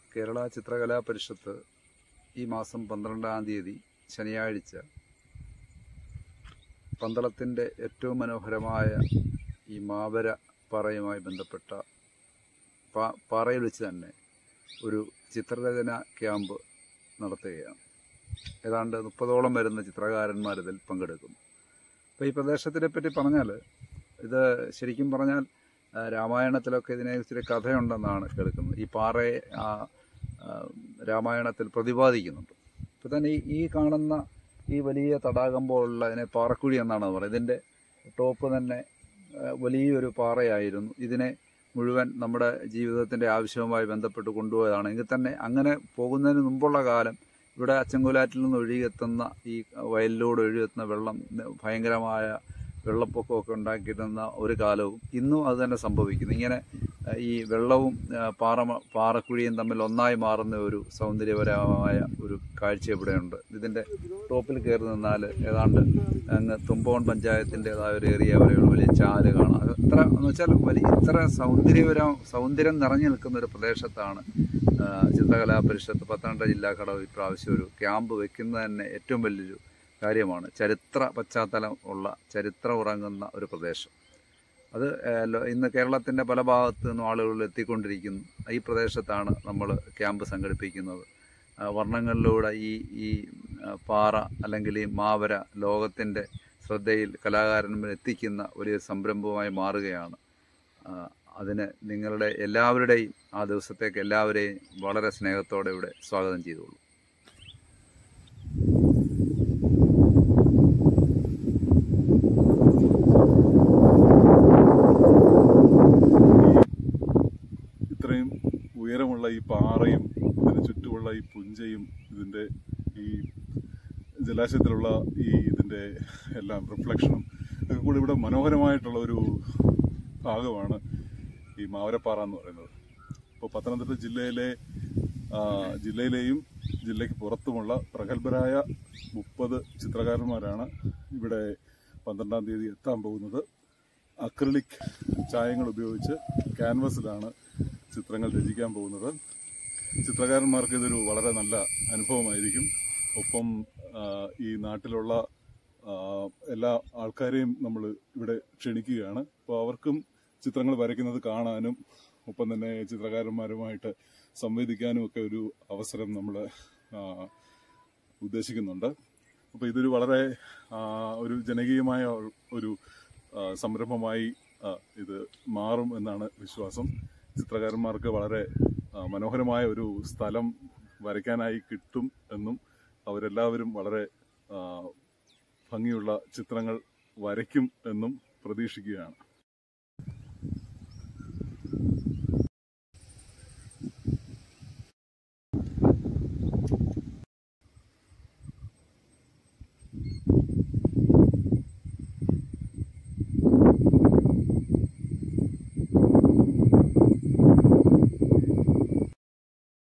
കേരള ചിത്രകലാ പരിഷത്ത് ഈ മാസം പന്ത്രണ്ടാം തീയതി ശനിയാഴ്ച പന്തളത്തിൻ്റെ ഏറ്റവും മനോഹരമായ ഈ മാവര പാറയുമായി ബന്ധപ്പെട്ട പാ പാറയിൽ വെച്ച് തന്നെ ഒരു ചിത്രരചന ക്യാമ്പ് നടത്തുകയാണ് ഏതാണ്ട് മുപ്പതോളം വരുന്ന ചിത്രകാരന്മാർ ഇതിൽ പങ്കെടുക്കും അപ്പോൾ ഈ പ്രദേശത്തിനെ പറ്റി പറഞ്ഞാൽ ഇത് ശരിക്കും പറഞ്ഞാൽ ആ, രാമായണത്തിലൊക്കെ ഇതിനെ ഇച്ചിരി കഥയുണ്ടെന്നാണ് കേൾക്കുന്നത് ഈ പാറയെ ആ, ആ, രാമായണത്തിൽ പ്രതിപാദിക്കുന്നുണ്ട് ഇപ്പോൾ തന്നെ ഈ ഈ കാണുന്ന ഈ വലിയ തടാകം പോലുള്ള ഇതിനെ പാറക്കുഴി എന്നാണ് പറയുന്നത് ഇതിൻ്റെ ടോപ്പ് തന്നെ ആ, വലിയൊരു പാറയായിരുന്നു ഇതിനെ മുഴുവൻ നമ്മുടെ ജീവിതത്തിൻ്റെ ആവശ്യവുമായി ബന്ധപ്പെട്ട് കൊണ്ടുപോയതാണ് എങ്കിൽ തന്നെ അങ്ങനെ പോകുന്നതിന് മുമ്പുള്ള കാലം ഇവിടെ അച്ചൻകുലാറ്റിൽ നിന്ന് ഒഴുകിയെത്തുന്ന ഈ വയലിലൂടെ ഒഴുകിയെത്തുന്ന വെള്ളം ഭയങ്കരമായ വെള്ളപ്പൊക്കമൊക്കെ ഉണ്ടാക്കിയിരുന്ന ഒരു കാലവും ഇന്നും അത് തന്നെ സംഭവിക്കുന്നു ഇങ്ങനെ ആ, ഈ വെള്ളവും ആ, പാറ പാറക്കുഴിയും തമ്മിൽ ഒന്നായി മാറുന്ന ഒരു സൗന്ദര്യപരമായ ഒരു കാഴ്ച ഇവിടെയുണ്ട് ഇതിൻ്റെ ടോപ്പിൽ കയറി നിന്നാൽ ഏതാണ്ട് അങ്ങ് തുമ്പോൺ പഞ്ചായത്തിൻ്റെതായ ഒരു ഏരിയ വരെയുള്ള വലിയ ചാല് കാണാം അത് ഇത്ര എന്ന് വെച്ചാൽ വലിയ ഇത്ര സൗന്ദര്യപരം സൗന്ദര്യം നിറഞ്ഞു നിൽക്കുന്ന ഒരു പ്രദേശത്താണ് ആ, ചിത്രകലാ പരിഷത്ത് പത്തനംതിട്ട ജില്ലാ ഘടകം ഇപ്രാവശ്യം ഒരു ക്യാമ്പ് വെക്കുന്നത് തന്നെ ഏറ്റവും വലിയൊരു കാര്യമാണ് ചരിത്ര പശ്ചാത്തലം ഉള്ള ചരിത്രം ഉറങ്ങുന്ന ഒരു പ്രദേശം അത് ഏഹ്, ലോ- ഇന്ന് കേരളത്തിൻ്റെ പല ഭാഗത്തു നിന്നും ആളുകൾ എത്തിക്കൊണ്ടിരിക്കുന്നു ഈ പ്രദേശത്താണ് നമ്മൾ ക്യാമ്പ് സംഘടിപ്പിക്കുന്നത് ആ, വർണ്ണങ്ങളിലൂടെ ഈ ഈ ആ, പാറ അല്ലെങ്കിൽ ഈ മാവര ലോകത്തിൻ്റെ ശ്രദ്ധയിൽ കലാകാരന്മാർ എത്തിക്കുന്ന ഒരു സംരംഭമായി മാറുകയാണ് ആ, അതിന് നിങ്ങളുടെ എല്ലാവരുടെയും ആ ദിവസത്തേക്ക് എല്ലാവരെയും വളരെ സ്നേഹത്തോടെ ഇവിടെ സ്വാഗതം ചെയ്തോളൂ ഇത്രയും ഉയരമുള്ള ഈ പാറയും ഇതിന് ചുറ്റുമുള്ള ഈ പുഞ്ചയും ഇതിൻ്റെ ഈ ജലാശയത്തിലുള്ള ഈ ഇതിൻ്റെ എല്ലാം റിഫ്ലക്ഷനും ഒക്കെ കൂടി ഇവിടെ മനോഹരമായിട്ടുള്ള ഒരു ഭാഗമാണ് ഈ മാവരപ്പാറ എന്ന് പറയുന്നത് ഇപ്പോൾ പത്തനംതിട്ട ജില്ലയിലെ ആ, ജില്ലയിലെയും ജില്ലയ്ക്ക് പുറത്തുമുള്ള പ്രഗത്ഭരായ മുപ്പത് ചിത്രകാരന്മാരാണ് ഇവിടെ പന്ത്രണ്ടാം തീയതി എത്താൻ പോകുന്നത് അക്രിലിക് ചായങ്ങൾ ഉപയോഗിച്ച് ക്യാൻവസിലാണ് ചിത്രങ്ങൾ രചിക്കാൻ പോകുന്നത് ചിത്രകാരന്മാർക്ക് ഇതൊരു വളരെ നല്ല അനുഭവമായിരിക്കും ഒപ്പം ആ, ഈ നാട്ടിലുള്ള ആ, എല്ലാ ആൾക്കാരെയും നമ്മൾ ഇവിടെ ക്ഷണിക്കുകയാണ് അപ്പോൾ അവർക്കും ചിത്രങ്ങൾ വരയ്ക്കുന്നത് കാണാനും ഒപ്പം തന്നെ ചിത്രകാരന്മാരുമായിട്ട് സംവദിക്കാനും ഒക്കെ ഒരു അവസരം നമ്മൾ ഉദ്ദേശിക്കുന്നുണ്ട് അപ്പോൾ ഇതൊരു വളരെ ആ, ഒരു ജനകീയമായ ഒരു ആ, സംരംഭമായി ആ, ഇത് മാറും എന്നാണ് വിശ്വാസം ചിത്രകാരന്മാർക്ക് വളരെ ആ, മനോഹരമായ ഒരു സ്ഥലം വരയ്ക്കാനായി കിട്ടും എന്നും അവരെല്ലാവരും വളരെ ആ, ഭംഗിയുള്ള ചിത്രങ്ങൾ വരയ്ക്കും എന്നും പ്രതീക്ഷിക്കുകയാണ്